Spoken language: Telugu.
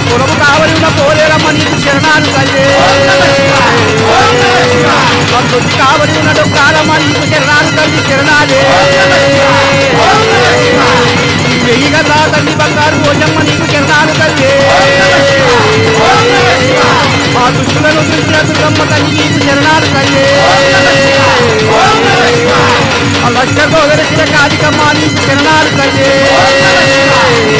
పొలము కావలి ఉన్న పోలేరమ్మ నీకు శరణాలు తల్లి దొడ్డి కావలి ఉన్న డొక్కాలమ్మ నీకు శరణాలు తల్లి శరణాలే వెయ్యిగా రా తల్లి బంగారు ఓజమ్మ నీకు శరణాలు తల్లి మా దుష్టులను దృష్టిన దుర్గమ్మ తల్లి నీకు శరణాలు తల్లి లక్ష గోదర శిర కాదికమ్మ నీకు శరణాలు తల్లి